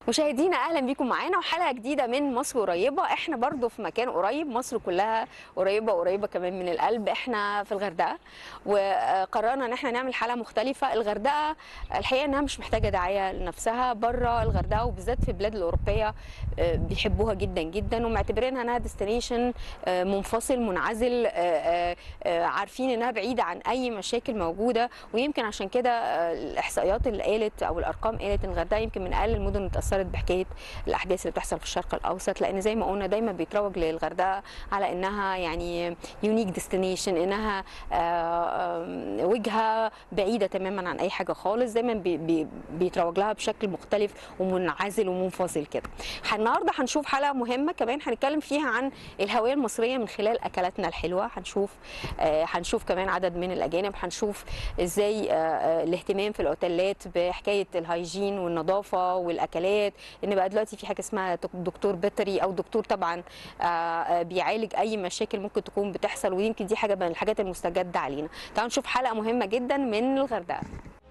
مشاهدينا اهلا بيكم معانا وحلقه جديده من مصر قريبه احنا برضو في مكان قريب مصر كلها قريبه قريبه كمان من القلب احنا في الغردقه وقررنا ان احنا نعمل حلقه مختلفه الغردقه الحقيقه انها مش محتاجه دعايه لنفسها بره الغردقه وبالذات في البلاد الاوروبيه آه، بيحبوها جدا جدا ومعتبرينها انها ديستنيشن منفصل منعزل آه، آه، آه، عارفين انها بعيده عن اي مشاكل موجوده ويمكن عشان كده آه، الاحصائيات اللي قالت او الارقام قالت ان الغردقه يمكن من اقل المدن اللي اتاثرت بحكايه الاحداث اللي بتحصل في الشرق الاوسط لان زي ما قلنا دايما بيتروج للغردقه على انها يعني يونيك ديستنيشن انها آه، آه، وجهه بعيده تماما عن اي حاجه خالص دايما بي- بي- بيتروج لها بشكل مختلف ومنعزل ومنفصل كده النهارده هنشوف حلقه مهمه كمان هنتكلم فيها عن الهويه المصريه من خلال اكلاتنا الحلوه هنشوف آه، هنشوف كمان عدد من الاجانب هنشوف ازاي آه، آه، الاهتمام في الاوتيلات بحكايه الهايجين والنظافه والاكلات ان بقى دلوقتي في حاجه اسمها دك- دكتور بيطري او دكتور طبعا آه، آه، بيعالج اي مشاكل ممكن تكون بتحصل ويمكن دي حاجه من الحاجات المستجده علينا تعالوا نشوف حلقه مهمه جدا من الغردقه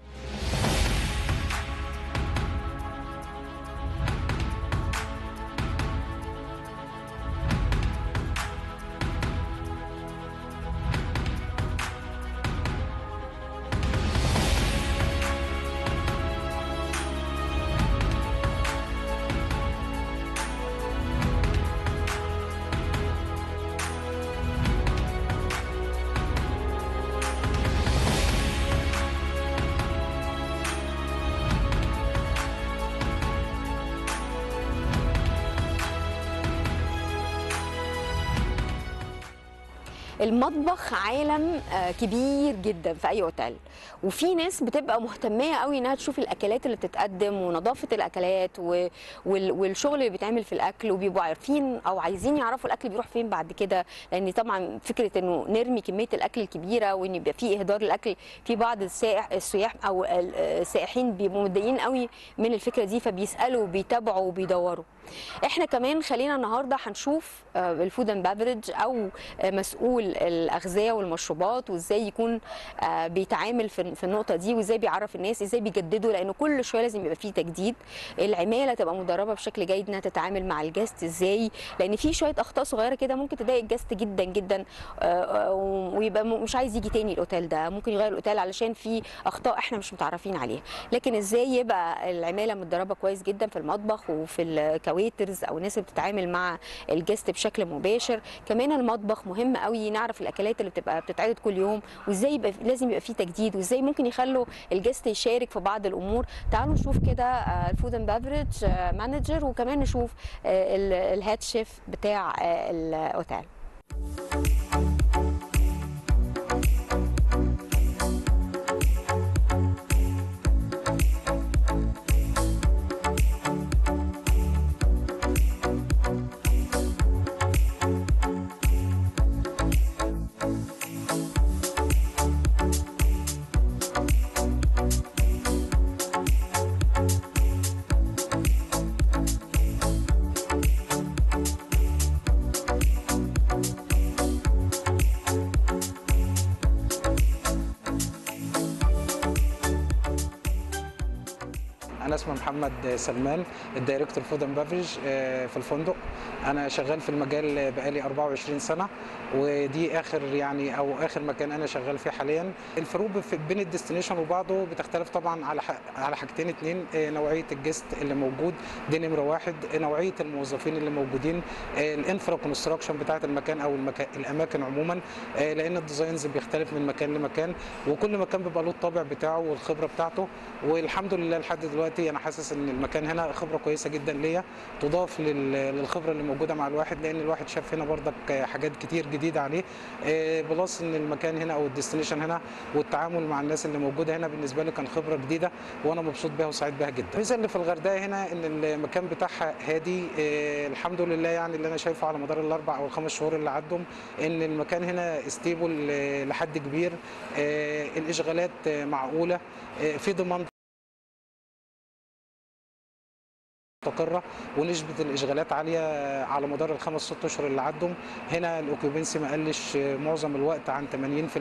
المطبخ عالم آه، كبير جدا في اي اوتيل وفي ناس بتبقى مهتميه قوي انها تشوف الاكلات اللي بتتقدم ونظافه الاكلات و- وال- والشغل اللي بيتعمل في الاكل وبيبقوا عارفين او عايزين يعرفوا الاكل بيروح فين بعد كده لان طبعا فكره انه نرمي كميه الاكل الكبيره وان يبقى في اهدار الاكل في بعض السائح السياح او ال- السائحين بيبقوا متضايقين قوي من الفكره دي فبيسالوا وبيتابعوا وبيدوروا احنا كمان خلينا النهارده هنشوف آه، الفود اند بافرج او آه، مسؤول الاغذيه والمشروبات وازاي يكون آه، بيتعامل في في النقطه دي وازاي بيعرف الناس ازاي بيجددوا لانه كل شويه لازم يبقى فيه تجديد العماله تبقى مدربه بشكل جيد انها تتعامل مع الجاست ازاي لان في شويه اخطاء صغيره كده ممكن تضايق الجاست جدا جدا آه، آه، ويبقى م- مش عايز يجي تاني الاوتيل ده ممكن يغير الاوتيل علشان في اخطاء احنا مش متعرفين عليها لكن ازاي يبقى العماله متدربه كويس جدا في المطبخ وفي الكويترز او الناس اللي بتتعامل مع الجست بشكل مباشر كمان المطبخ مهم قوي نعرف الاكلات اللي بتبقى بتتعرض كل يوم وازاي يبقى لازم يبقى فيه تجديد وازاي ممكن يخلوا الجست يشارك في بعض الامور تعالوا نشوف كده الفود اند بافرج مانجر وكمان نشوف آه، ال- الهيد شيف بتاع آه، الاوتيل انا اسمي محمد سلمان الدايركتور فود اند بافريج في الفندق انا شغال في المجال بقالي 24 سنه ودي اخر يعني او اخر مكان انا شغال فيه حاليا الفروق في- بين الديستنيشن وبعضه بتختلف طبعا على ح- على حاجتين اتنين آه، نوعيه الجست اللي موجود دي نمره واحد آه، نوعيه الموظفين اللي موجودين الانفرا كونستراكشن بتاعه المكان او المكان الاماكن عموما آه، لان الديزاينز بيختلف من مكان لمكان وكل مكان بيبقى له الطابع بتاعه والخبره بتاعته والحمد لله لحد دلوقتي انا حاسس ان المكان هنا خبره كويسه جدا ليا تضاف لل- للخبره اللي موجوده مع الواحد لان الواحد شاف هنا برضك حاجات كتير جديده عليه آه، بلس ان المكان هنا او الديستنيشن هنا والتعامل مع الناس اللي موجوده هنا بالنسبه لي كان خبره جديده وانا مبسوط بيها وسعيد بيها جدا الميزه اللي في الغردقه هنا ان المكان بتاعها هادي آه، الحمد لله يعني اللي انا شايفه على مدار الاربع او الخمس شهور اللي عدوا ان المكان هنا ستيبل لحد كبير آه، الاشغالات آه، معقوله آه، في ضمان مستقره ونسبه الاشغالات عاليه على مدار الخمس ست اشهر اللي عدوا هنا الاوكيوبنسي ما قلش معظم الوقت عن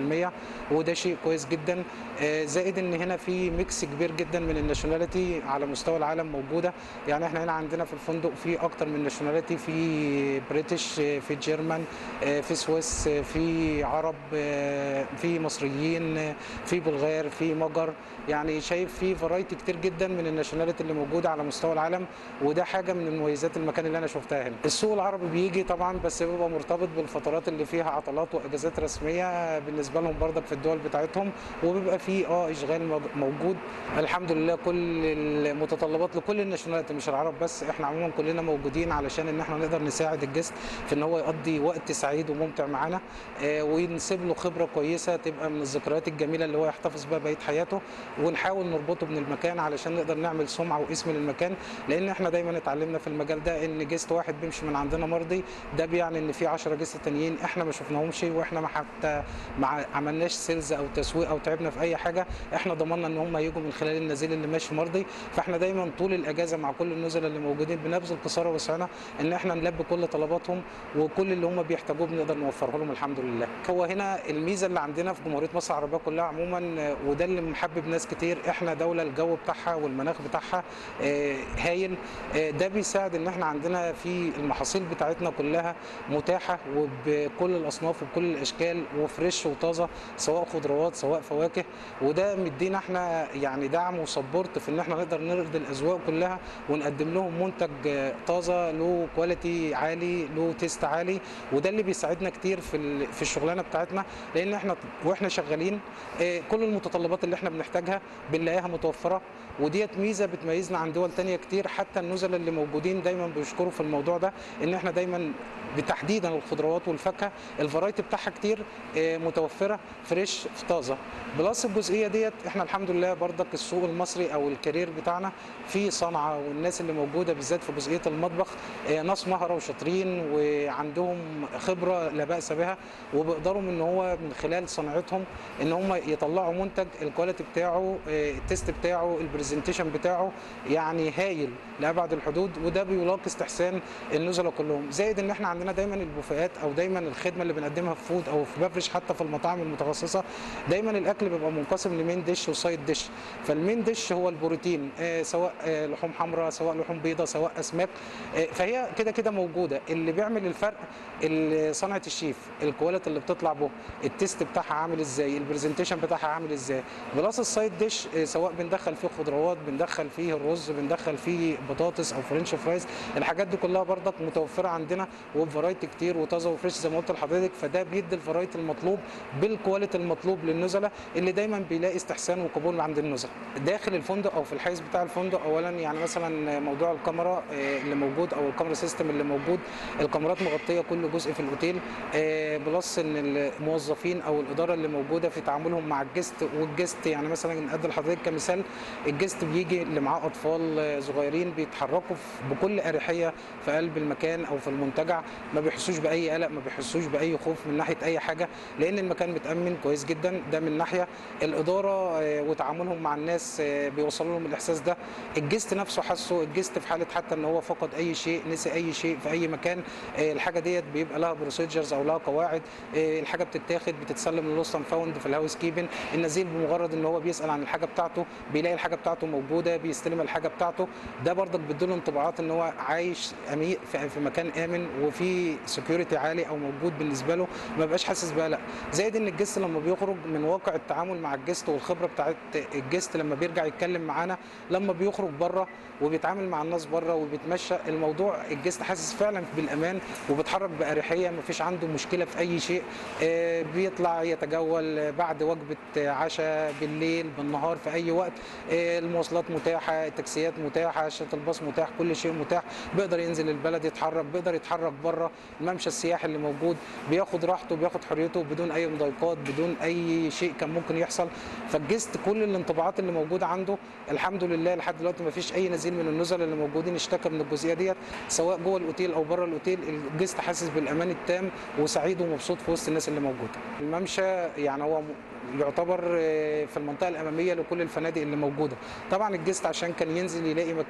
80% وده شيء كويس جدا آه، زائد ان هنا في ميكس كبير جدا من الناشوناليتي على مستوى العالم موجوده يعني احنا هنا عندنا في الفندق في اكتر من ناشوناليتي في بريتش في جيرمان آه، في سويس آه، في عرب آه، في مصريين آه، في بلغار في مجر يعني شايف في فرايتي كتير جدا من الناشوناليتي اللي موجوده على مستوى العالم وده حاجه من مميزات المكان اللي انا شفتها هنا السوق العربي بيجي طبعا بس بيبقى مرتبط بالفترات اللي فيها عطلات واجازات رسميه بالنسبه لهم برضك في الدول بتاعتهم وبيبقى في اه اشغال موج- موجود الحمد لله كل المتطلبات لكل الناشوناليتي مش العرب بس احنا عموما كلنا موجودين علشان ان احنا نقدر نساعد الجست في ان هو يقضي وقت سعيد وممتع معانا آه، ونسيب له خبره كويسه تبقى من الذكريات الجميله اللي هو يحتفظ بها بقيه حياته ونحاول نربطه من المكان علشان نقدر نعمل سمعه واسم للمكان لان احنا دايما اتعلمنا في المجال ده ان جست واحد بيمشي من عندنا مرضي ده بيعني ان في 10 جست تانيين احنا ما شفناهمش واحنا ما حتى ما عملناش سيلز او تسويق او تعبنا في اي حاجه احنا ضمننا ان هم هيجوا من خلال النزيل اللي ماشي مرضي فاحنا دايما طول الاجازه مع كل النزلاء اللي موجودين بنبذل قصارى وسعنا ان احنا نلبي كل طلباتهم وكل اللي هم بيحتاجوه بنقدر نوفره لهم الحمد لله هو هنا الميزه اللي عندنا في جمهوريه مصر العربيه كلها عموما آه، وده اللي محبب ناس كتير احنا دوله الجو بتاعها والمناخ بتاعها آه، هايل آه، ده بيساعد ان احنا عندنا في المحاصيل بتاعتنا كلها متاحه وبكل الاصناف وبكل الاشكال وفريش وطازه سواء خضروات سواء فواكه وده مدينا احنا يعني دعم وسبورت في ان احنا نقدر نرضي الاذواق كلها ونقدم لهم منتج آه، طازه له كواليتي عالي له تيست عالي وده اللي بيساعدنا كتير في ال- في الشغلانه بتاعتنا لان احنا واحنا شغالين آه، كل المتطلبات اللي احنا بنحتاجها بنلاقيها متوفره وديت ميزه بتميزنا عن دول تانية كتير حتى النزلاء اللي موجودين دايما بيشكروا في الموضوع ده ان احنا دايما بتحديدا الخضروات والفاكهه الفرايتي بتاعها كتير آه، متوفره فريش طازه بلس الجزئيه ديت احنا الحمد لله برضك السوق المصري او الكارير بتاعنا في صنعه والناس اللي موجوده بالذات في جزئيه المطبخ آه، ناس مهره وشاطرين وعندهم خبره لا باس بها وبيقدروا ان هو من خلال صناعتهم ان هم يطلعوا منتج الكواليتي بتاعه آه، التيست بتاعه البرزنتيشن بتاعه يعني هايل لابعد الحدود وده بيلاقي استحسان النزلاء كلهم زائد ان احنا عندنا دايما البوفيهات او دايما الخدمه اللي بنقدمها في فود او في بفرش حتى في المطاعم المتخصصه دايما الاكل بيبقى منقسم لمين ديش وسايد ديش فالمين ديش هو البروتين آه، سواء آه، لحوم حمراء سواء لحوم بيضاء سواء اسماك آه، فهي كده كده موجوده اللي بيعمل الفرق ال- صنعه الشيف الكواليتي اللي بتطلع به التيست بتاعها عامل ازاي البرزنتيشن بتاعها عامل ازاي بلس السايد ديش آه، سواء بندخل فيه خضروات بندخل فيه الرز بندخل فيه بطاطس او فرنش فرايز الحاجات دي كلها برضك متوفره عندنا وبفرايتي كتير وطازه وفريش زي ما قلت لحضرتك فده بيدي الفرايتي المطلوب بالكواليتي المطلوب للنزلاء اللي دايما بيلاقي استحسان وقبول عند النزلاء داخل الفندق او في الحيز بتاع الفندق اولا يعني مثلا موضوع الكاميرا آه، اللي موجود او الكاميرا سيستم اللي موجود الكاميرات مغطيه كل جزء في الاوتيل آه، بلس ان الموظفين او الاداره اللي موجوده في تعاملهم مع الجست والجست يعني مثلا ادي لحضرتك كمثال الجست بيجي اللي معاه اطفال آه، صغيرين بيتحركوا في- بكل اريحيه في قلب المكان او في المنتجع ما بيحسوش باي قلق ما بيحسوش باي خوف من ناحيه اي حاجه لان المكان متامن كويس جدا ده من ناحيه الاداره آه، وتعاملهم مع الناس آه، بيوصلوا لهم الاحساس ده الجست نفسه حسه الجست في حاله حتى ان هو فقد اي شيء نسي اي شيء في اي مكان آه، الحاجه ديت بيبقى لها بروسيجرز او لها قواعد آه، الحاجه بتتاخد بتتسلم للوست اند فاوند في الهاوس كيبن النزيل بمجرد ان هو بيسال عن الحاجه بتاعته بيلاقي الحاجه بتاعته موجوده بيستلم الحاجه بتاعته ده برضك بيديله انطباعات ان هو عايش امين في في مكان امن وفي سكيورتي عالي او موجود بالنسبه له ما بقاش حاسس بقلق زائد ان الجست لما بيخرج من واقع التعامل مع الجست والخبره بتاعت الجست لما بيرجع يتكلم معانا لما بيخرج بره وبيتعامل مع الناس بره وبيتمشى الموضوع الجست حاسس فعلا بالامان وبيتحرك باريحيه ما فيش عنده مشكله في اي شيء آه، بيطلع يتجول بعد وجبه عشاء بالليل بالنهار في اي وقت آه، المواصلات متاحه التاكسيات متاحه شات الباص متاح كل شيء متاح بيقدر ينزل البلد يتحرك بيقدر يتحرك بره الممشى السياحي اللي موجود بياخد راحته بياخد حريته بدون اي مضايقات بدون اي شيء كان ممكن يحصل فالجست كل الانطباعات اللي موجوده عنده الحمد لله لحد دلوقتي ما فيش اي نزيل من النزلاء اللي موجودين اشتكى من الجزئيه ديت سواء جوه الاوتيل او بره الاوتيل الجست حاسس بالامان التام وسعيد ومبسوط في وسط الناس اللي موجوده الممشى يعني هو م- يعتبر آه، في المنطقه الاماميه لكل الفنادق اللي موجوده طبعا الجست عشان كان ينزل يلاقي مكان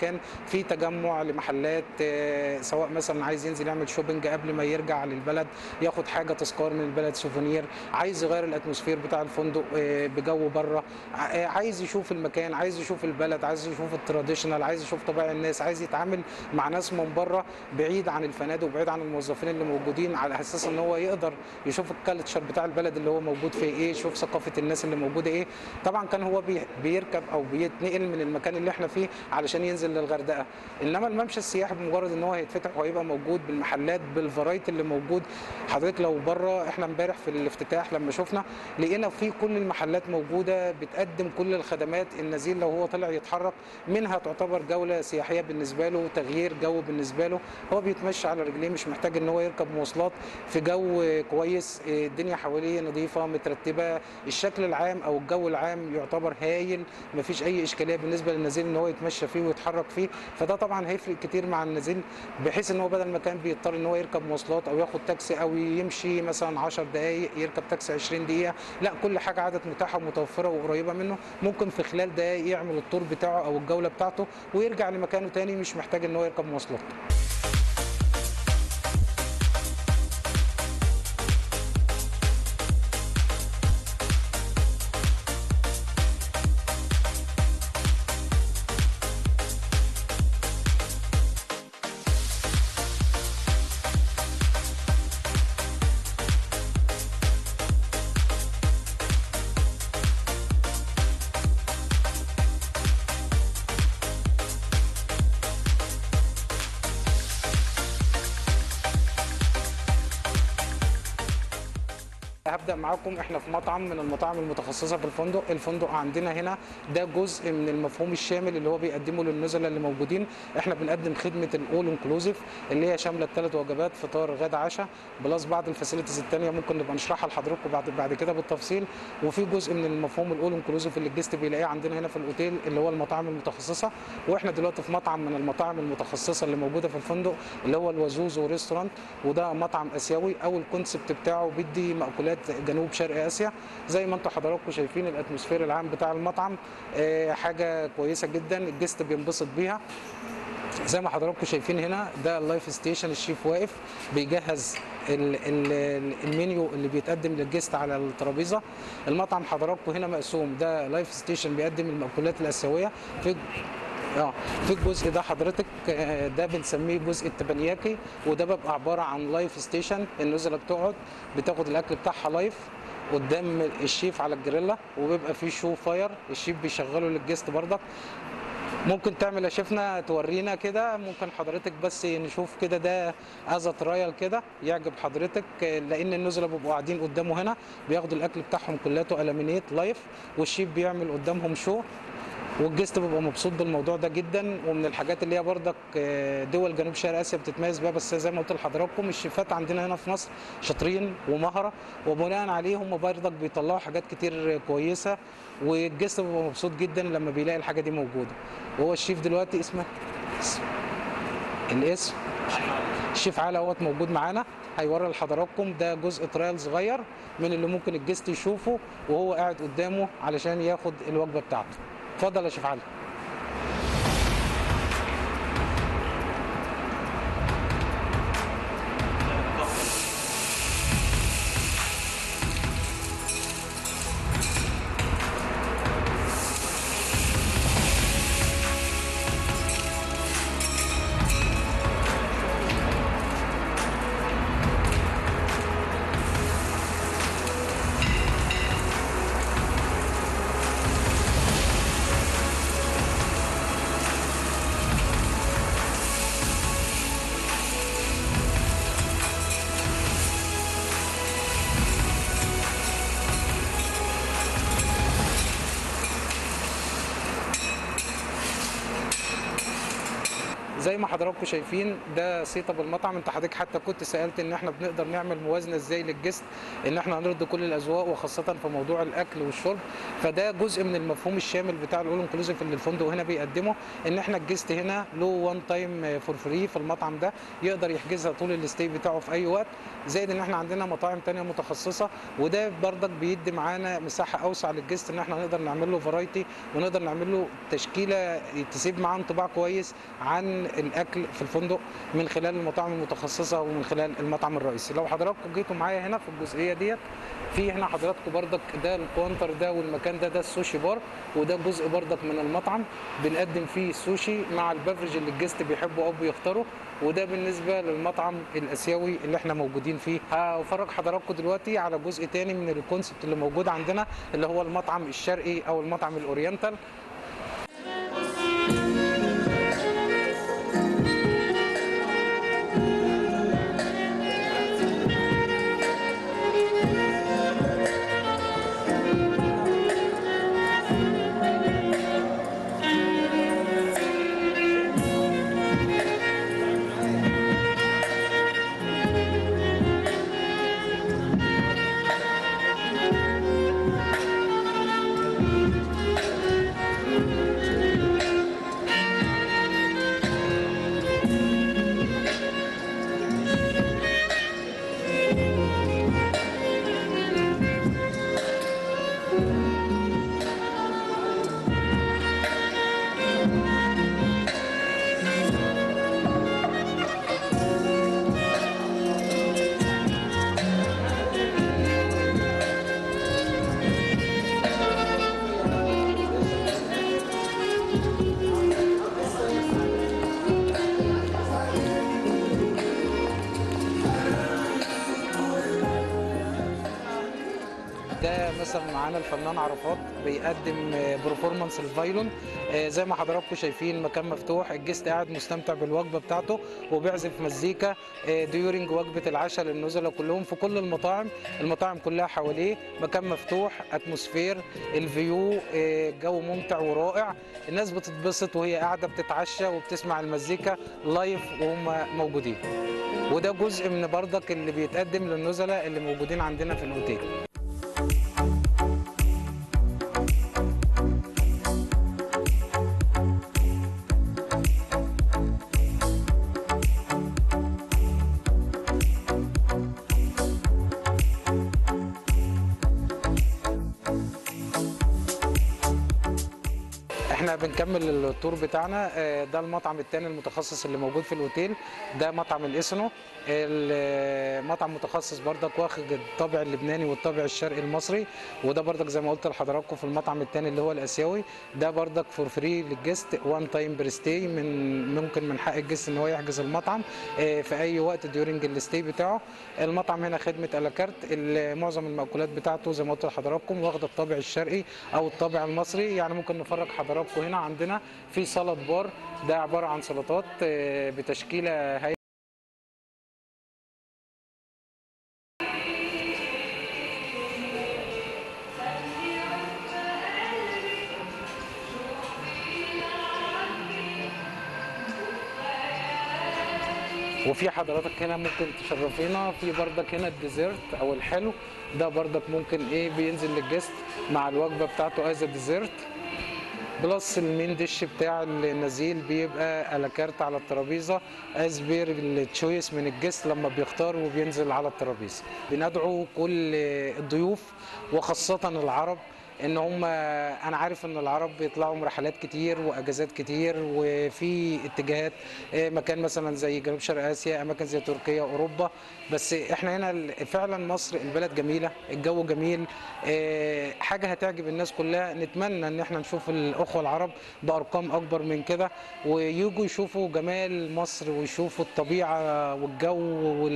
في تجمع لمحلات آه، سواء مثلا عايز ينزل يعمل شوبينج قبل ما يرجع للبلد ياخد حاجه تذكار من البلد سوفونير عايز يغير الاتموسفير بتاع الفندق آه، بجو بره ع- آه، عايز يشوف المكان عايز يشوف البلد عايز يشوف التراديشنال عايز يشوف طبيعه الناس عايز يتعامل مع ناس من بره بعيد عن الفنادق وبعيد عن الموظفين اللي موجودين على اساس ان هو يقدر يشوف الكالتشر بتاع البلد اللي هو موجود فيه ايه يشوف ثقافه الناس اللي موجوده ايه طبعا كان هو بي- بيركب او بيتنقل من المكان اللي احنا فيه علشان ينزل للغردقه انما الممشى السياحي بمجرد ان هو هيتفتح وهيبقى موجود بالمحلات بالفرايتي اللي موجود حضرتك لو بره احنا امبارح في الافتتاح لما شفنا لقينا في كل المحلات موجوده بتقدم كل الخدمات النزيل لو هو طلع يتحرك منها تعتبر جوله سياحيه بالنسبه له تغيير جو بالنسبه له هو بيتمشى على رجليه مش محتاج ان هو يركب مواصلات في جو كويس الدنيا حواليه نظيفه مترتبه الشكل العام او الجو العام يعتبر هايل مفيش اي اشكاليه بالنسبه للنزيل ان هو يتمشى فيه ويتحرك فيه فده طبعا هيفرق كتير مع النزيل بحيث ان هو بدل ما كان بيضطر ان هو يركب مواصلات او ياخد تاكسي او يمشي مثلا 10 دقائق يركب تاكسي 20 دقيقه لا كل حاجه عادت متاحه ومتوفره وقريبه منه ممكن في خلال دقائق يعمل التور بتاعه او الجوله بتاعته ويرجع لمكانه تاني مش محتاج ان هو يركب مواصلات هبدا معاكم احنا في مطعم من المطاعم المتخصصه في الفندق الفندق عندنا هنا ده جزء من المفهوم الشامل اللي هو بيقدمه للنزلاء اللي موجودين احنا بنقدم خدمه الاول انكلوزيف اللي هي شامله الثلاث وجبات فطار غدا عشاء بلس بعض الفاسيلتيز الثانيه ممكن نبقى نشرحها لحضراتكم بعد بعد كده بالتفصيل وفي جزء من المفهوم الاول انكلوزيف اللي الجست بيلاقيه عندنا هنا في الاوتيل اللي هو المطاعم المتخصصه واحنا دلوقتي في مطعم من المطاعم المتخصصه اللي موجوده في الفندق اللي هو الوزوزو ريستورانت وده مطعم اسيوي او الكونسبت بتاعه بيدي مأكولات جنوب شرق اسيا زي ما انتم حضراتكم شايفين الاتموسفير العام بتاع المطعم آه، حاجه كويسه جدا الجست بينبسط بيها زي ما حضراتكم شايفين هنا ده اللايف ستيشن الشيف واقف بيجهز ال- ال- المنيو اللي بيتقدم للجست على الترابيزه المطعم حضراتكم هنا مقسوم ده لايف ستيشن بيقدم المأكولات الاسيويه في اه في الجزء ده حضرتك آه، ده بنسميه جزء التبنياكي وده بيبقى عباره عن لايف ستيشن النزله بتقعد بتاخد الاكل بتاعها لايف قدام الشيف على الجريلا وبيبقى فيه شو فاير الشيف بيشغله للجست برضك ممكن تعمل يا شيفنا تورينا كده ممكن حضرتك بس نشوف كده ده از ترايل كده يعجب حضرتك لان النزله بيبقوا قاعدين قدامه هنا بياخدوا الاكل بتاعهم كلته الامينيت لايف والشيف بيعمل قدامهم شو والجست بيبقى مبسوط بالموضوع ده جدا ومن الحاجات اللي هي برضك آه، دول جنوب شرق اسيا بتتميز بيها بس زي ما قلت لحضراتكم الشيفات عندنا هنا في مصر شاطرين ومهره وبناء عليه هم برضك بيطلعوا حاجات كتير كويسه والجست بيبقى مبسوط جدا لما بيلاقي الحاجه دي موجوده وهو الشيف دلوقتي اسمه اسم. الاسم الشيف علاء اهوت موجود معانا هيوري لحضراتكم ده جزء ترايل صغير من اللي ممكن الجست يشوفه وهو قاعد قدامه علشان ياخد الوجبه بتاعته اتفضل يا شيف علي زي ما حضراتكم شايفين ده سيت اب المطعم انت حضرتك حتى كنت سالت ان احنا بنقدر نعمل موازنه ازاي للجست ان احنا هنرضي كل الاذواق وخاصه في موضوع الاكل والشرب فده جزء من المفهوم الشامل بتاع الاول انكلوزيف اللي الفندق هنا بيقدمه ان احنا الجست هنا له وان تايم فور فري في المطعم ده يقدر يحجزها طول الستي بتاعه في اي وقت زائد ان احنا عندنا مطاعم تانية متخصصه وده برضك بيدي معانا مساحه اوسع للجست ان احنا نقدر نعمل له فرايتي ونقدر نعمل له تشكيله تسيب معاه انطباع كويس عن الاكل في الفندق من خلال المطاعم المتخصصه ومن خلال المطعم الرئيسي لو حضراتكم جيتوا معايا هنا في الجزئيه ديت في هنا حضراتكم بردك ده الكوانتر ده والمكان ده ده السوشي بار وده جزء بردك من المطعم بنقدم فيه السوشي مع البفرج اللي الجست بيحبه او بيختاره وده بالنسبه للمطعم الاسيوي اللي احنا موجودين فيه هفرج حضراتكم دلوقتي على جزء تاني من الكونسبت اللي موجود عندنا اللي هو المطعم الشرقي او المطعم الاورينتال ده مثلا معانا الفنان عرفات بيقدم برفورمانس الفايلون آه، زي ما حضراتكم شايفين مكان مفتوح الجست قاعد مستمتع بالوجبه بتاعته وبيعزف مزيكا ديورنج وجبه العشاء للنزلاء كلهم في كل المطاعم المطاعم كلها حواليه مكان مفتوح اتموسفير الفيو آه، جو ممتع ورائع الناس بتتبسط وهي قاعده بتتعشى وبتسمع المزيكا لايف وهم موجودين وده جزء من بردك اللي بيتقدم للنزلاء اللي موجودين عندنا في الاوتيل احنا بنكمل التور بتاعنا آه، ده المطعم الثاني المتخصص اللي موجود في الاوتيل ده مطعم الاسنو المطعم متخصص بردك واخد الطابع اللبناني والطابع الشرقي المصري وده بردك زي ما قلت لحضراتكم في المطعم الثاني اللي هو الاسيوي ده بردك فور فري للجست وان تايم بريستي من ممكن من حق الجست ان هو يحجز المطعم آه، في اي وقت ديورنج الستي بتاعه المطعم هنا خدمه الاكارت ال- معظم المأكولات بتاعته زي ما قلت لحضراتكم واخده الطابع الشرقي او الطابع المصري يعني ممكن نفرج حضراتكم هنا عندنا في سلطه بار ده عباره عن سلطات آه، بتشكيله هي وفي حضرتك هنا ممكن تشرفينا في بردك هنا الديزرت او الحلو ده بردك ممكن ايه بينزل للجست مع الوجبه بتاعته از ديزرت بلس المين ديش بتاع النزيل بيبقى على كارت على الترابيزه از بير التشويس من الجست لما بيختار وبينزل على الترابيزه بندعو كل الضيوف وخاصه العرب ان هم انا عارف ان العرب بيطلعوا رحلات كتير واجازات كتير وفي اتجاهات إيه، مكان مثلا زي جنوب شرق اسيا اماكن زي تركيا اوروبا بس احنا هنا ال- فعلا مصر البلد جميله الجو جميل إيه، حاجه هتعجب الناس كلها نتمنى ان احنا نشوف الاخوه العرب بارقام اكبر من كده ويجوا يشوفوا جمال مصر ويشوفوا الطبيعه والجو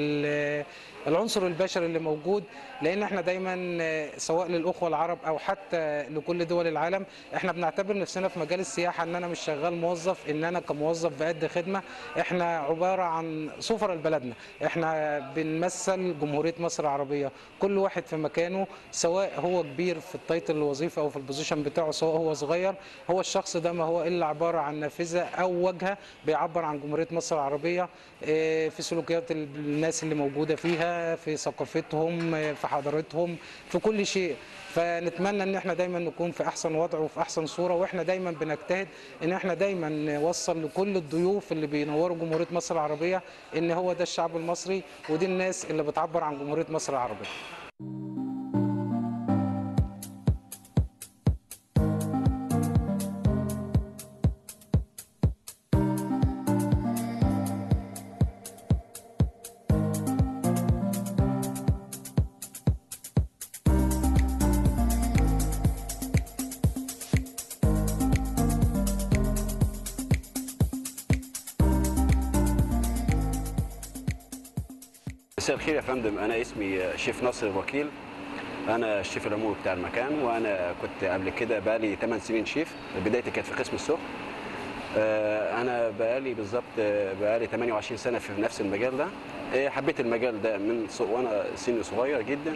وال العنصر البشري اللي موجود لان احنا دايما آه، سواء للاخوه العرب او حتى حتى لكل دول العالم احنا بنعتبر نفسنا في مجال السياحه ان انا مش شغال موظف ان انا كموظف بأدي خدمه احنا عباره عن سفراء لبلدنا احنا بنمثل جمهوريه مصر العربيه كل واحد في مكانه سواء هو كبير في التايتل الوظيفه او في البوزيشن بتاعه سواء هو صغير هو الشخص ده ما هو الا عباره عن نافذه او واجهه بيعبر عن جمهوريه مصر العربيه إيه، في سلوكيات الناس اللي موجوده فيها في ثقافتهم إيه، في حضارتهم في كل شيء فنتمنى ان احنا دايما نكون في احسن وضع وفي احسن صوره واحنا دايما بنجتهد ان احنا دايما نوصل لكل الضيوف اللي بينوروا جمهوريه مصر العربيه ان هو ده الشعب المصري ودي الناس اللي بتعبر عن جمهوريه مصر العربيه مساء الخير يا فندم انا اسمي شيف ناصر الوكيل انا الشيف العمومي بتاع المكان وانا كنت قبل كده بقالي 8 سنين شيف بدايتي كانت في قسم السخن آه، انا بقالي بالظبط آه، بقالي 28 سنه في نفس المجال ده آه، حبيت المجال ده من ص- وانا سني صغير جدا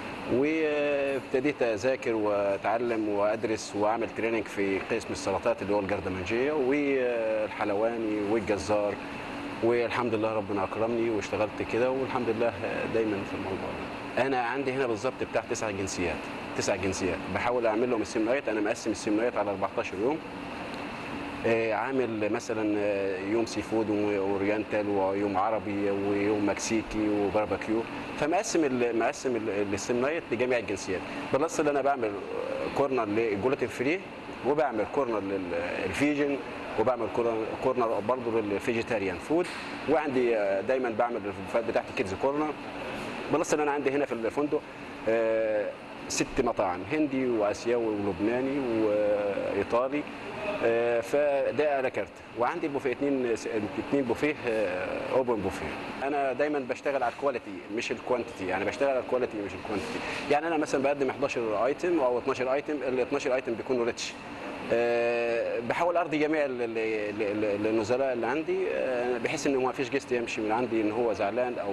وابتديت اذاكر واتعلم وادرس واعمل تريننج في قسم السلطات اللي هو الجردمنجيه والحلواني والجزار والحمد لله ربنا اكرمني واشتغلت كده والحمد لله دايما في الموضوع ده. انا عندي هنا بالظبط بتاع تسع جنسيات تسع جنسيات بحاول اعمل لهم السيمنايات انا مقسم السيمنايات على 14 يوم آه، عامل مثلا آه، يوم سي فود واورينتال ويوم عربي ويوم مكسيكي وباربيكيو فمقسم ال- مقسم ال- السيمنايت لجميع الجنسيات بلس اللي انا بعمل كورنر للجلوتين فري وبعمل كورنر للفيجن وبعمل كورنر- كورنر برضه للفيجيتاريان فود وعندي آه، دايما بعمل الفات بتاعتي كيدز كورنر بلس ان انا عندي هنا في الفندق آه، ست مطاعم هندي واسيوي ولبناني وايطالي آه، فده على كارت وعندي البوفيه اثنين اثنين بوفيه اوبن بوفيه انا دايما بشتغل على الكواليتي مش الكوانتيتي يعني بشتغل على الكواليتي مش الكوانتيتي يعني انا مثلا بقدم 11 ايتم او 12 ايتم ال 12 ايتم بيكونوا ريتش آه، بحاول ارضي جميع ال- ال- ال- ال- النزلاء اللي عندي آه، بحيث ان ما فيش جست يمشي من عندي ان هو زعلان او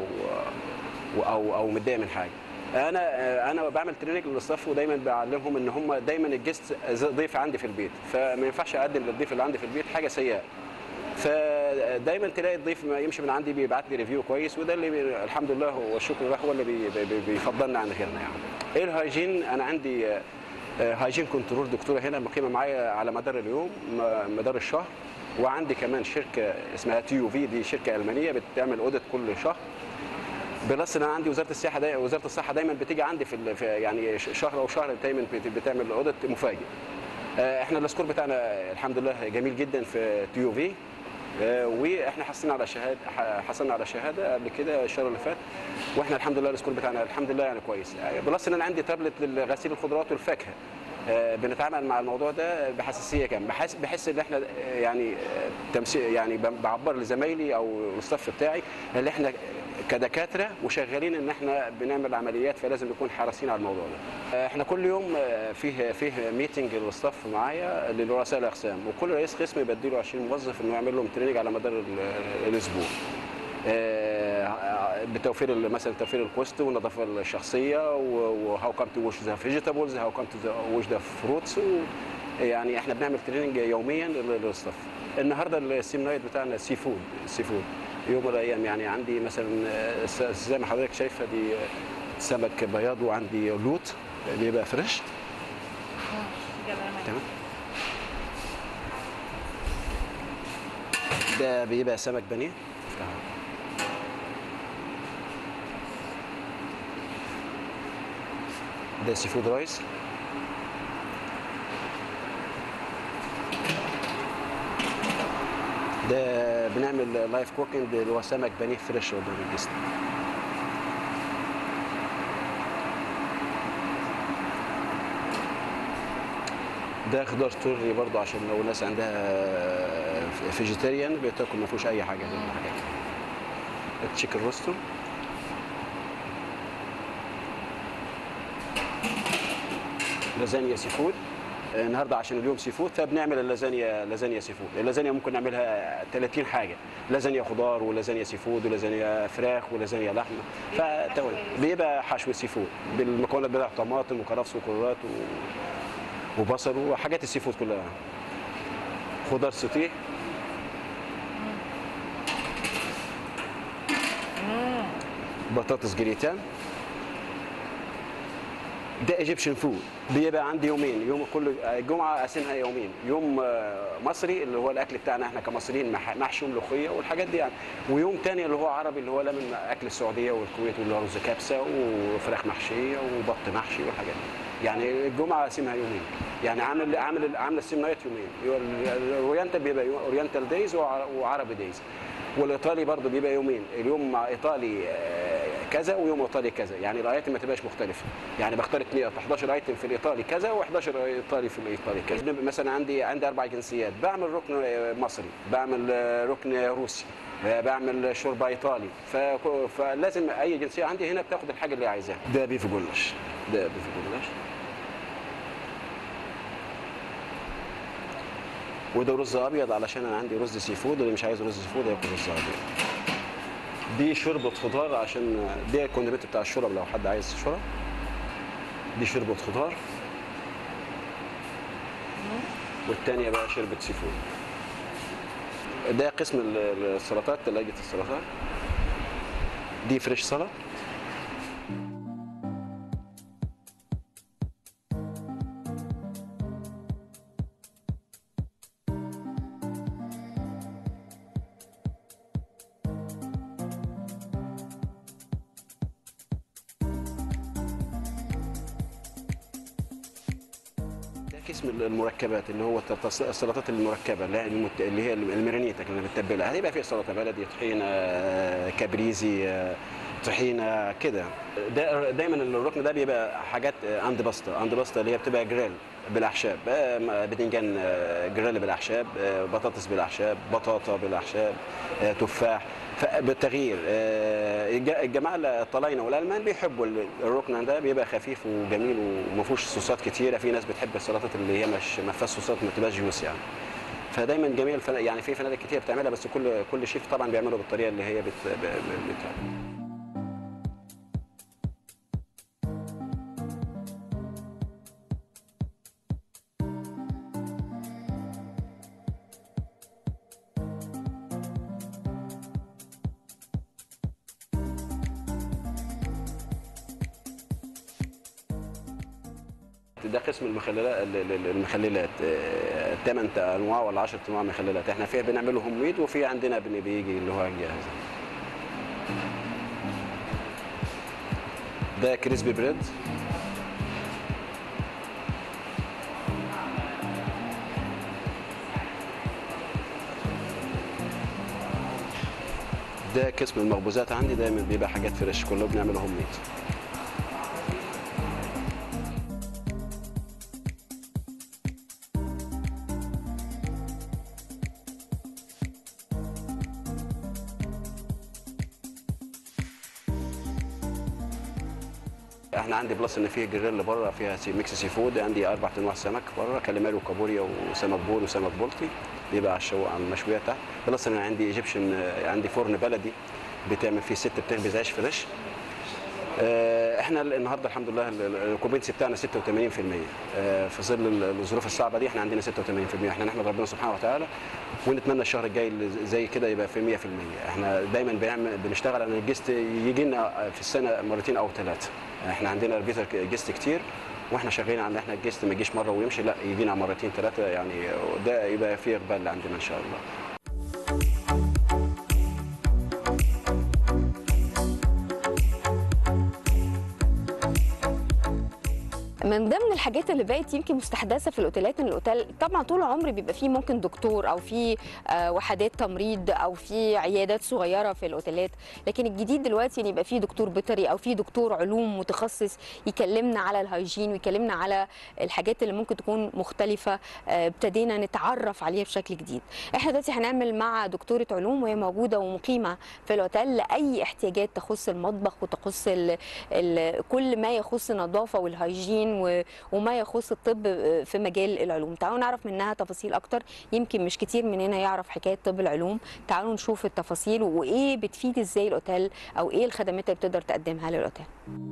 او او متضايق من حاجه انا انا بعمل تريننج للصف ودايما بعلمهم ان هم دايما الجست زي ضيف عندي في البيت فما ينفعش اقدم للضيف اللي عندي في البيت حاجه سيئه فدايما تلاقي الضيف ما يمشي من عندي بيبعت لي ريفيو كويس وده اللي بي الحمد لله والشكر لله هو اللي بي بي بيفضلنا عن غيرنا يعني ايه الهايجين انا عندي آه، آه، هايجين كنترول دكتوره هنا مقيمه معايا على مدار اليوم م- مدار الشهر وعندي كمان شركه اسمها تي يو في دي شركه المانيه بتعمل اوديت كل شهر بلس ان انا عندي وزاره السياحه داي وزاره الصحه دايما بتيجي عندي في, ال- في يعني ش- شهر او شهر دايما بت- بتعمل اوديت مفاجئ آه، احنا السكور بتاعنا الحمد لله جميل جدا في تي يو في واحنا حصلنا على شهاده ح- حصلنا على شهاده قبل كده الشهر اللي فات واحنا الحمد لله السكور بتاعنا الحمد لله يعني كويس آه، بلس ان انا عندي تابلت لغسيل الخضروات والفاكهه آه، بنتعامل مع الموضوع ده بحساسيه كام بحس بحس ان احنا آه، يعني آه، تمثيل يعني ب- بعبر لزمايلي او الصف بتاعي ان احنا كدكاتره وشغالين ان احنا بنعمل عمليات فلازم نكون حريصين على الموضوع ده. آه، احنا كل يوم آه، فيه فيه ميتنج للصف معايا لرؤساء الاقسام وكل رئيس قسم بديله 20 موظف انه يعمل لهم تريننج على مدار ال- الاسبوع. آه، بتوفير ال- مثلا توفير الكوست والنظافه الشخصيه وهاو كام تو وش ذا فيجيتابلز هاو كام تو وش ذا فروتس يعني احنا بنعمل تريننج يوميا لل- للصف النهارده السيم نايت بتاعنا سي فود سي فود يوم من الايام يعني عندي مثلا آه، س- زي ما حضرتك شايفه دي آه، سمك بياض وعندي لوت بيبقى فريش تمام ده بيبقى سمك بانيه ده سي فود رايس ده بنعمل لايف كوكينج اللي هو سمك بانيه فريش قدام الجسم ده خضار توري برضو عشان لو الناس عندها فيجيتيريان بتاكل ما فيهوش اي حاجه غير الحاجات دي. التشيكن روستو لازانيا سي فود النهارده عشان اليوم سي فود فبنعمل اللازانيا لازانيا سي فود اللازانيا ممكن نعملها 30 حاجه لازانيا خضار ولازانيا سي فود ولازانيا فراخ ولازانيا لحمه فتمام بيبقى حشو سي فود بالمكونات بتاعت طماطم وكرفس وكرات و... وبصل وحاجات السي فود كلها خضار سوتيه بطاطس جريتان ده ايجيبشن فود بيبقى عندي يومين يوم كل الجمعه اقسمها يومين يوم آه، مصري اللي هو الاكل بتاعنا احنا كمصريين مح- محشي وملوخيه والحاجات دي يعني ويوم تاني اللي هو عربي اللي هو لا من اكل السعوديه والكويت واللي هو رز كبسه وفراخ محشيه وبط محشي والحاجات دي يعني الجمعه اقسمها يومين يعني عامل عامل عامل السيم نايت يومين الاورينتال بيبقى اورينتال دايز وعربي دايز والايطالي برضه بيبقى يومين اليوم مع ايطالي آه، كذا ويوم ايطالي كذا يعني الايتم ما تبقاش مختلفه يعني بختار اتنين- 11 ايتم في الايطالي كذا و11 ايطالي في الايطالي كذا مثلا عندي عندي اربع جنسيات بعمل ركن آه، مصري بعمل آه، ركن روسي آه، بعمل شوربه ايطالي فك- فلازم اي جنسيه عندي هنا بتاخد الحاجه اللي عايزاها ده بيف جلاش ده بيف جلاش وده رز ابيض علشان انا عندي رز سي فود اللي مش عايز رز سي فود ياكل رز ابيض دي شوربه خضار عشان دي الكونديمنت بتاع الشرب لو حد عايز شرب دي شوربه خضار والتانية بقى شوربه سي فود ده قسم ال- السلطات ثلاجة السلطات دي فريش سلطه ده قسم المركبات اللي هو التص- السلطات المركبه اللي هي المت- اللي هي الميرانيتا اللي بتتبلها هتبقى فيها سلطه بلدي طحينه آه، كابريزي آه، طحينه كده ده دايما الركن ده بيبقى حاجات آه، اند باستا اند باستا اللي هي بتبقى جريل بالاعشاب آه، م- باذنجان آه، جريل بالاعشاب آه، بطاطس بالاعشاب بطاطا بالاعشاب آه، تفاح فبالتغيير آه، الج- الجماعه الطلاينه والالمان بيحبوا ال- الركن ده بيبقى خفيف وجميل وما فيهوش صوصات كتيره في ناس بتحب السلطات اللي هي مش ما فيهاش صوصات ما تبقاش جوس يعني فدايما جميع الفنا... يعني في فنادق كتير بتعملها بس كل كل شيف طبعا بيعمله بالطريقه اللي هي بت... ب... ب... بت... ده قسم المخللات المخللات ثمان انواع ولا 10 انواع مخللات احنا فيها بنعمله هوم ميد وفي عندنا بن- بيجي اللي هو جاهز ده كريسبي بريد ده قسم المخبوزات عندي دايما بيبقى حاجات فريش كله بنعمله هوم ميد احنا عندي بلس ان فيه جريل بره فيها سي ميكس سي فود عندي اربع انواع سمك بره كاليماري وكابوريا وسمك بول وسمك بلطي بيبقى على الشو على المشويات تحت بلس ان عندي ايجيبشن عندي فرن بلدي بتعمل فيه ست بتخبز عيش فريش آه، احنا النهارده الحمد لله ال- ال- الكوبينسي بتاعنا 86% آه، في ظل ال- الظروف الصعبه دي احنا عندنا 86% احنا نحمد ربنا سبحانه وتعالى ونتمنى الشهر الجاي اللي زي كده يبقى في 100% احنا دايما بنعمل بنشتغل على الجست يجي لنا في السنه مرتين او ثلاثه احنا عندنا ريبيتر جست كتير واحنا شغالين على ان احنا الجست ما يجيش مره ويمشي لا يجينا مرتين ثلاثه يعني ده يبقى فيه اقبال عندنا ان شاء الله من ضمن الحاجات اللي بقت يمكن مستحدثه في الاوتيلات ان الاوتيل طبعا طول العمر بيبقى فيه ممكن دكتور او في آه، وحدات تمريض او في عيادات صغيره في الاوتيلات لكن الجديد دلوقتي ان يبقى فيه دكتور بيطري او فيه دكتور علوم متخصص يكلمنا على الهيجين ويكلمنا على الحاجات اللي ممكن تكون مختلفه آه، ابتدينا نتعرف عليها بشكل جديد احنا دلوقتي هنعمل مع دكتوره علوم وهي موجوده ومقيمه في الاوتيل لاي احتياجات تخص المطبخ وتخص ال ال كل ما يخص النظافه والهيجين و- وما يخص الطب آه، في مجال العلوم تعالوا نعرف منها تفاصيل اكتر يمكن مش كتير مننا يعرف حكايه طب العلوم تعالوا نشوف التفاصيل وايه بتفيد ازاي الاوتيل او ايه الخدمات اللي بتقدر تقدمها للاوتيل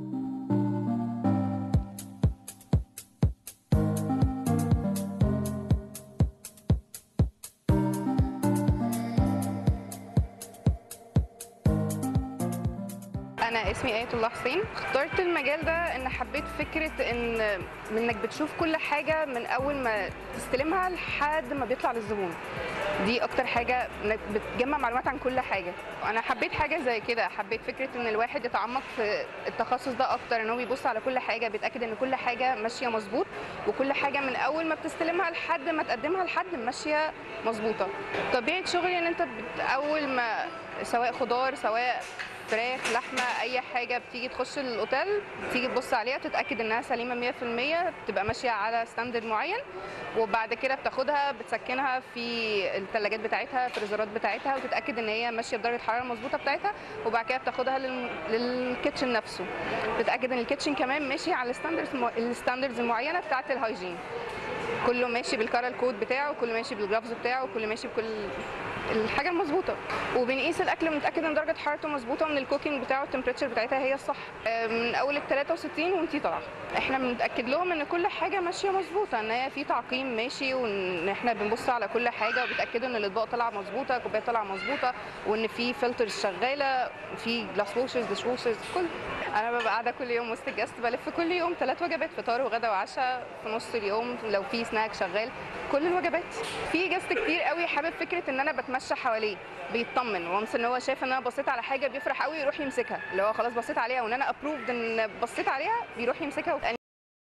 انا اسمي ايه الله حسين اخترت المجال ده ان حبيت فكره ان انك بتشوف كل حاجه من اول ما تستلمها لحد ما بيطلع للزبون دي اكتر حاجه انك بتجمع معلومات عن كل حاجه انا حبيت حاجه زي كده حبيت فكره ان الواحد يتعمق في التخصص ده اكتر ان هو بيبص على كل حاجه بيتاكد ان كل حاجه ماشيه مظبوط وكل حاجه من اول ما بتستلمها لحد ما تقدمها لحد ماشيه مظبوطه طبيعه شغلي ان انت بت- اول ما سواء خضار سواء فراخ لحمه اي حاجه بتيجي تخش الاوتيل تيجي تبص عليها تتاكد انها سليمه 100% تبقى ماشيه على ستاندرد معين وبعد كده بتاخدها بتسكنها في الثلاجات بتاعتها الفريزرات بتاعتها وتتاكد ان هي ماشيه بدرجه الحراره المظبوطه بتاعتها وبعد كده بتاخدها لل... للكيتشن نفسه تتاكد ان الكيتشن كمان ماشي على الستاندردز الستاندردز المعينه بتاعه الهايجين كله ماشي بالكارل كود بتاعه كله ماشي بالجرافز بتاعه كله ماشي بكل الحاجه المظبوطه وبنقيس الاكل بنتاكد ان درجه حرارته مظبوطه من الكوكينج بتاعه التمبريتشر بتاعتها هي الصح آه، من اول ال 63 وانتي طالعه احنا بنتاكد لهم ان كل حاجه ماشيه مظبوطه ان هي في تعقيم ماشي وان احنا بنبص على كل حاجه وبيتاكدوا ان الاطباق طالعه مظبوطه الكوبايات طالعه مظبوطه وان في فلترز شغاله في جلاس ووشرز ديش ووشرز كل انا ببقى قاعده كل يوم وسط الجست بلف كل يوم ثلاث وجبات فطار وغدا وعشاء في نص اليوم لو في سناك شغال كل الوجبات في جست كتير قوي حابب فكره ان انا بتمشى حواليه بيطمن وانس ان هو شايف ان انا بصيت على حاجه بيفرح قوي يروح يمسكها اللي هو خلاص بصيت عليها وان انا ابروفد ان بصيت عليها بيروح يمسكها وتاني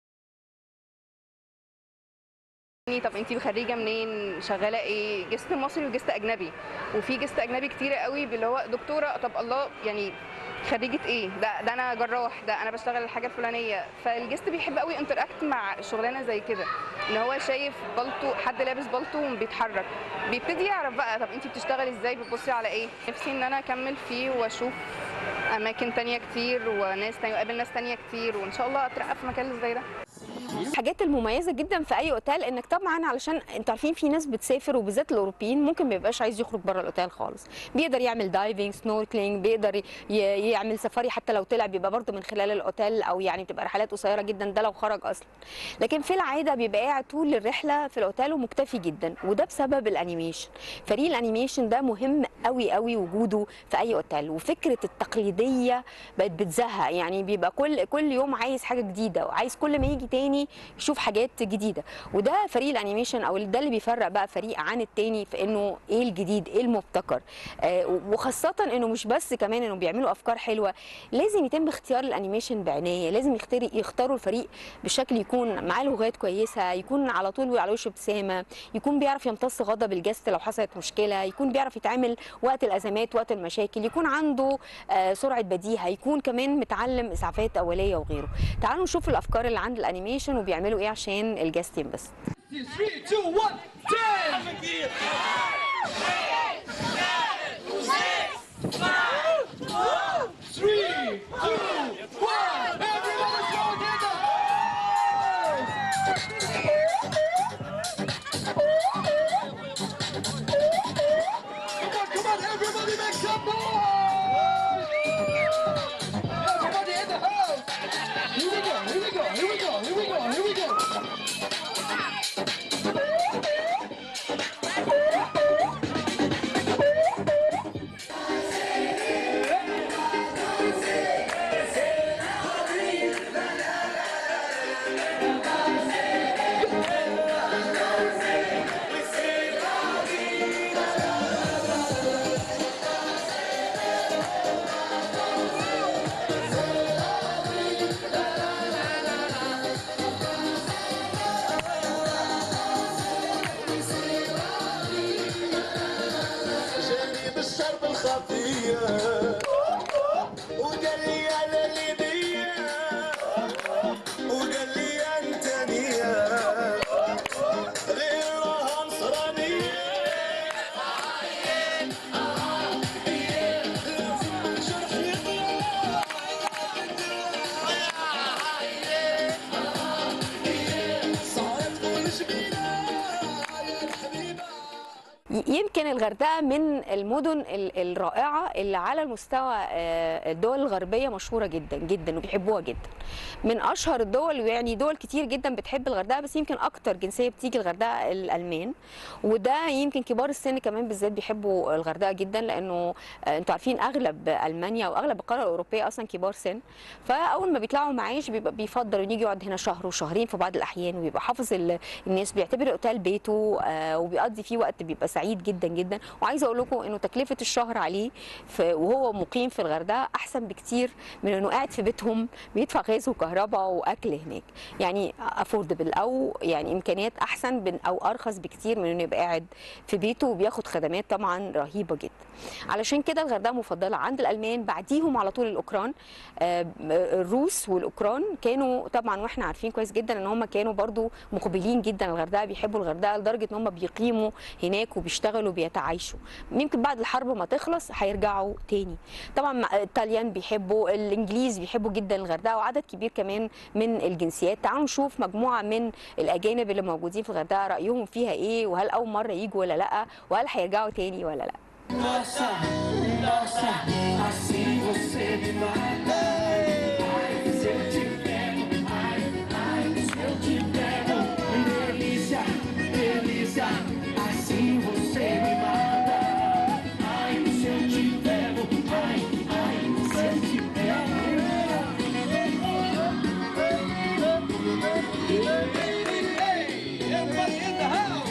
طب انتي خريجه منين شغاله ايه جست مصري وجست اجنبي وفي جست اجنبي كتير قوي اللي هو دكتوره طب الله يعني خريجه ايه ده ده انا جراح ده انا بشتغل الحاجه الفلانيه فالجست بيحب قوي انتراكت مع شغلانه زي كده ان هو شايف بلطو حد لابس بلطو وبيتحرك بيبتدي يعرف بقى طب انتي بتشتغلي ازاي بتبصي على ايه نفسي ان انا اكمل فيه واشوف اماكن تانية كتير وناس تانية واقابل ناس تانية كتير وان شاء الله اترقى في مكان زي ده الحاجات المميزه جدا في اي اوتيل انك طبعا علشان انتوا عارفين في ناس بتسافر وبالذات الاوروبيين ممكن ما يبقاش عايز يخرج بره الاوتيل خالص بيقدر يعمل دايفنج سنوركلينج بيقدر ي- يعمل سفاري حتى لو طلع بيبقى برضه من خلال الاوتيل او يعني بتبقى رحلات قصيره جدا ده لو خرج اصلا لكن في العاده بيبقى قاعد طول الرحله في الاوتيل ومكتفي جدا وده بسبب الانيميشن فريق الانيميشن ده مهم قوي قوي وجوده في اي اوتيل وفكره التقليديه بقت بتزهق يعني بيبقى كل كل يوم عايز حاجه جديده وعايز كل ما يجي تاني يشوف حاجات جديده وده فريق الانيميشن او ده اللي بيفرق بقى فريق عن التاني في انه ايه الجديد ايه المبتكر آه وخاصه انه مش بس كمان انه بيعملوا افكار حلوه لازم يتم اختيار الانيميشن بعنايه لازم يختار يختاروا الفريق بشكل يكون معاه لغات كويسه يكون على طول على وشه ابتسامه يكون بيعرف يمتص غضب الجست لو حصلت مشكله يكون بيعرف يتعامل وقت الازمات وقت المشاكل يكون عنده آه سرعه بديهه يكون كمان متعلم اسعافات اوليه وغيره تعالوا نشوف الافكار اللي عند الانيميشن وبيعملوا ايه عشان الجست ينبسط Three, two, one, ten! Three, two, one! Everybody's going in the Come on, come on, everybody make some noise! Everybody in the house! Here we go, here we go, here we go, here we go, here we go! ي- يمكن الغردقه من المدن ال- الرائعه اللي على المستوى آه، الدول الغربيه مشهوره جدا جدا وبيحبوها جدا من اشهر الدول يعني دول كتير جدا بتحب الغردقه بس يمكن اكتر جنسيه بتيجي الغردقه الالمان وده يمكن كبار السن كمان بالذات بيحبوا الغردقه جدا لانه آه، انتوا عارفين اغلب المانيا واغلب القاره الاوروبيه اصلا كبار سن فاول ما بيطلعوا معاش بيبقى بيفضل انه يجي يقعد هنا شهر وشهرين في بعض الاحيان وبيبقى حافظ ال- الناس بيعتبر الاوتيل بيته آه، وبيقضي فيه وقت بيبقى سعيد جدا جدا وعايزه اقول لكم انه تكلفه الشهر عليه في وهو مقيم في الغردقه احسن بكتير من انه قاعد في بيتهم بيدفع غاز وكهرباء واكل هناك يعني افوردبل او يعني امكانيات احسن بن- او ارخص بكتير من انه يبقى قاعد في بيته وبياخد خدمات طبعا رهيبه جدا علشان كده الغردقه مفضله عند الالمان بعديهم على طول الاوكران آه، الروس والاوكران كانوا طبعا واحنا عارفين كويس جدا ان هم كانوا برضو مقبلين جدا على الغردقه بيحبوا الغردقه لدرجه ان هم بيقيموا هناك وبيشتغلوا وبيتعايشوا يمكن بعد الحرب ما تخلص هيرجعوا تاني طبعا مع- الطليان بيحبوا الانجليز بيحبوا جدا الغردقه وعدد كبير كمان من الجنسيات تعالوا نشوف مجموعه من الاجانب اللي موجودين في الغردقه رايهم فيها ايه وهل اول مره يجوا ولا لا وهل هيرجعوا تاني ولا لا Nossa, nossa, assim você me mata. Ai, se eu te pego, ai, ai, se eu te pego. Delícia, delícia, assim você me mata. Ai, se eu te pego, ai, ai, se eu te Everybody in the house.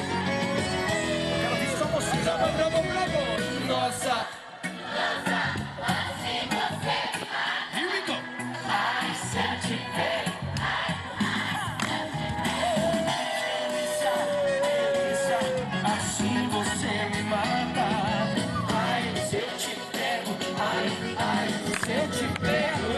Bravo, bravo, bravo. Nossa. Here we go. Assim você me mata. Ai, se eu te pego, ai, ai, se eu te pego.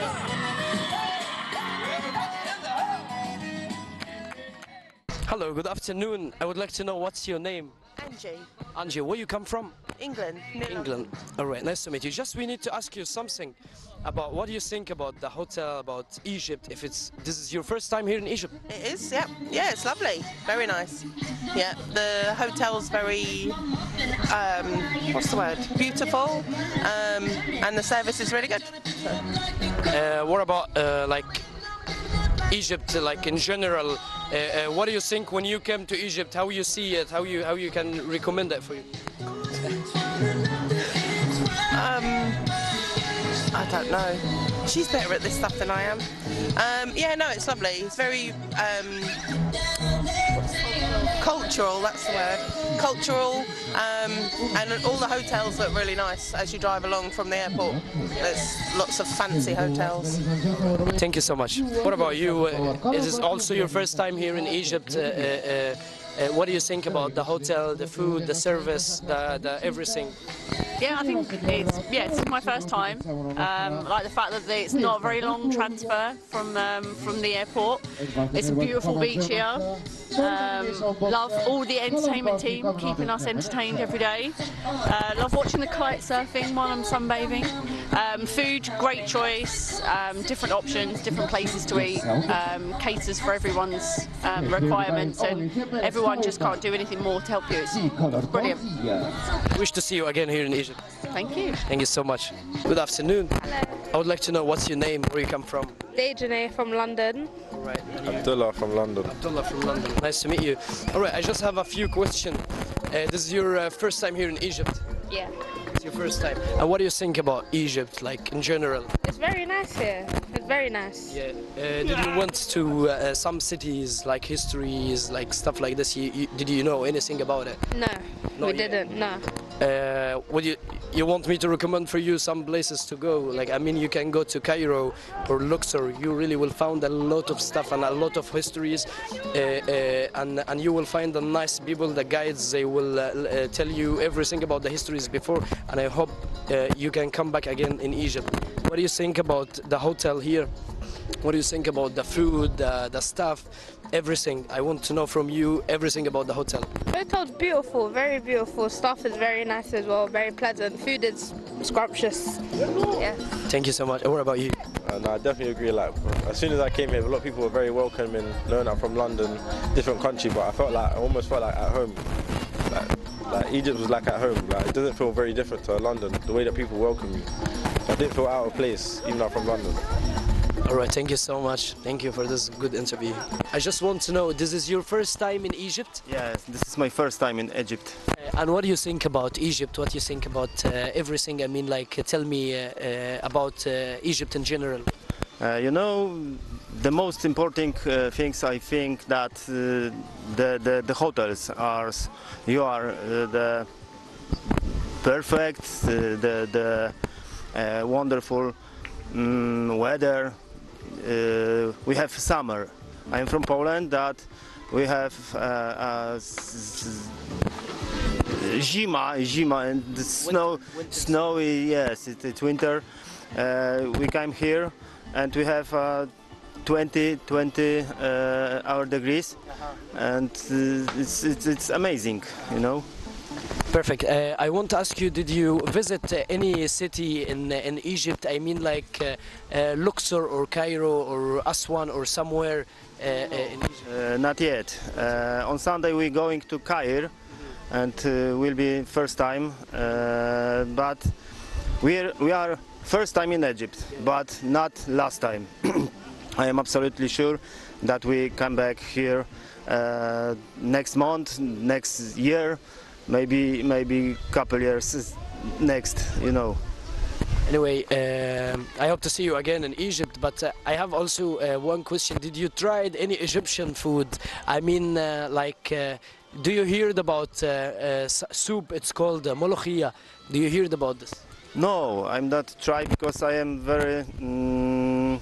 Hello, good afternoon. I would like to know what's your name? Angie, Angie, where you come from? England. near England. All right, nice to meet you. Just we need to ask you something about what do you think about the hotel, about Egypt? If it's this is your first time here in Egypt. London. It is, yeah. Yeah, it's lovely. Very nice. Yeah, the hotel's very, um, what's the word? Beautiful. Um, and the service is really good. Uh, what about uh, like Egypt, like in general? Uh, uh, what do you think when you came to Egypt? How you see it? How you how you can recommend it for you? I don't know. She's better at this stuff than I am. Um, yeah, no, it's lovely. It's very um, cultural. That's the word. Cultural, um, and all the hotels look really nice as you drive along from the airport. There's lots of fancy hotels. Thank you so much. What about you? Uh, is this also your first time here in Egypt? Uh, uh, uh, uh, what do you think about the hotel, the food, the service, the, the everything? Yeah, I think it's yeah, it's my first time. Um, I like the fact that it's not a very long transfer from um, from the airport. It's a beautiful beach here. Um, love all the entertainment team keeping us entertained every day. Uh, love watching the kite surfing while I'm sunbathing. Um, food, great choice. Um, different options, different places to eat. Um, caters for everyone's um, requirements, and everyone just can't do anything more to help you. It's brilliant. Wish to see you again here in Egypt. Thank you. Thank you so much. Good afternoon. I would like to know what's your name, where you come from. Dejane from London. Right. Abdullah from London. Abdullah from London. Nice to meet you. All right, I just have a few questions. Uh, this is your uh, first time here in Egypt. Yeah. It's your first time. And what do you think about Egypt, like in general? It's very nice here. It's very nice. Yeah. Uh, did you went to uh, some cities, like histories, like stuff like this? You, you, did you know anything about it? No, Not we yet. didn't. No. Uh, would you you want me to recommend for you some places to go? Like I mean, you can go to Cairo or Luxor. You really will find a lot of stuff and a lot of histories, uh, uh, and and you will find the nice people, the guides. They will uh, l- uh, tell you everything about the histories before. And I hope uh, you can come back again in Egypt. What do you think about the hotel here? What do you think about the food, the, the staff, everything? I want to know from you everything about the hotel. Hotel's beautiful, very beautiful. Staff is very nice as well, very pleasant. Food is scrumptious. Yeah. Thank you so much. What about you? And I definitely agree. Like as soon as I came here, a lot of people were very welcoming. Knowing I'm from London, different country, but I felt like I almost felt like at home. Like, like Egypt was like at home. Like it doesn't feel very different to London. The way that people welcome you, I didn't feel out of place, even though I'm from London. All right, thank you so much. Thank you for this good interview. I just want to know, this is your first time in Egypt? Yes, this is my first time in Egypt. Uh, and what do you think about Egypt? What do you think about uh, everything? I mean, like, uh, tell me uh, uh, about uh, Egypt in general. Uh, you know, the most important uh, things I think that uh, the, the the hotels are. You are uh, the perfect, uh, the the uh, wonderful mm, weather. Uh, we have summer. I'm from Poland. That we have uh, uh, s- s- zima, zima, and the snow, snowy. Yes, it, it's winter. Uh, we came here, and we have uh, 20, 20 uh, hour degrees, and uh, it's, it's it's amazing, you know. Perfect. Uh, I want to ask you, did you visit uh, any city in in Egypt? I mean, like uh, uh, Luxor or Cairo or Aswan or somewhere uh, uh, in Egypt? Uh, not yet. Uh, on Sunday we're going to Cairo, and uh, will be first time. Uh, but we are we are first time in Egypt, but not last time. I am absolutely sure that we come back here uh, next month, next year, maybe maybe couple years next. You know. Anyway, um, I hope to see you again in Egypt. But uh, I have also uh, one question: Did you tried any Egyptian food? I mean, uh, like, uh, do you heard about uh, uh, s- soup? It's called uh, molokhia. Do you heard about this? No, I'm not try because I am very, mm,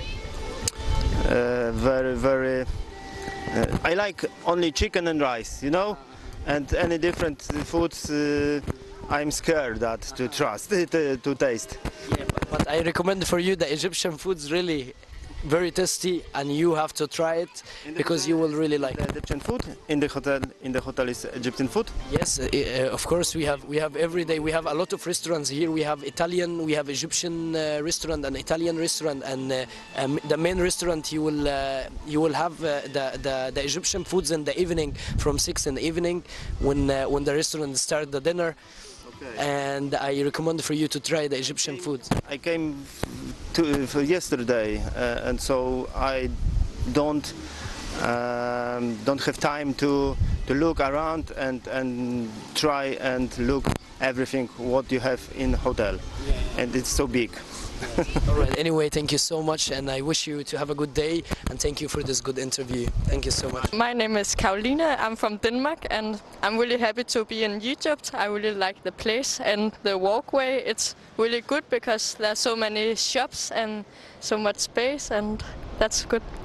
uh, very, very. Uh, I like only chicken and rice, you know, and any different foods. Uh, I'm scared that to trust to, to taste. But I recommend for you the Egyptian food's really very tasty, and you have to try it because you will really like the Egyptian food in the hotel. In the hotel is Egyptian food. Yes, uh, uh, of course we have we have every day we have a lot of restaurants here. We have Italian, we have Egyptian uh, restaurant and Italian restaurant, and uh, um, the main restaurant you will uh, you will have uh, the, the the Egyptian foods in the evening from six in the evening when uh, when the restaurant start the dinner. And I recommend for you to try the Egyptian food. I came to for yesterday, uh, and so I don't um, don't have time to to look around and and try and look everything what you have in hotel, and it's so big. All right. Anyway, thank you so much, and I wish you to have a good day. And thank you for this good interview. Thank you so much. My name is Karolina. I'm from Denmark and I'm really happy to be in Egypt. I really like the place and the walkway. It's really good because there's so many shops and so much space and that's good.